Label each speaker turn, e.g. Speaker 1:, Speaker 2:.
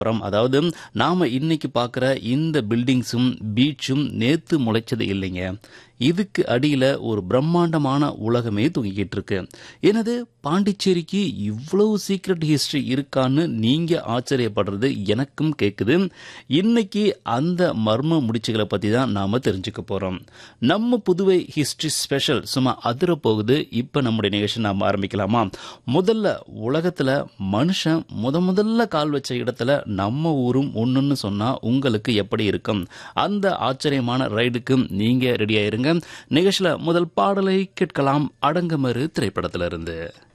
Speaker 1: அப்புறம் அதாவது நாம இன்னைக்கு பார்க்குற இந்த பில்டிங்ஸும் பீச்சும் நேத்து முளைச்சது இல்லைங்க இதுக்கு அடியில ஒரு பிரம்மாண்டமான உலகமே தூங்கிக்கிட்டு இருக்கு எனது பாண்டிச்சேரிக்கு இவ்வளவு சீக்ரெட் ஹிஸ்டரி இருக்கான்னு நீங்க ஆச்சரியப்படுறது எனக்கும் கேக்குது இன்னைக்கு அந்த மர்ம முடிச்சுகளை பத்தி தான் நாம தெரிஞ்சுக்க போறோம் நம்ம புதுவை ஹிஸ்டரி ஸ்பெஷல் சும்மா அதிர போகுது இப்ப நம்முடைய நிகழ்ச்சி நாம ஆரம்பிக்கலாமா முதல்ல உலகத்துல மனுஷன் முத முதல்ல கால் வச்ச இடத்துல நம்ம ஊரும் ஒண்ணுன்னு சொன்னா உங்களுக்கு எப்படி இருக்கும் அந்த ஆச்சரியமான ரைடுக்கு நீங்க ரெடியா இருங்க நிகழ்ச்சியில முதல் பாடலை கேட்கலாம் அடங்கமறு திரைப்படத்திலிருந்து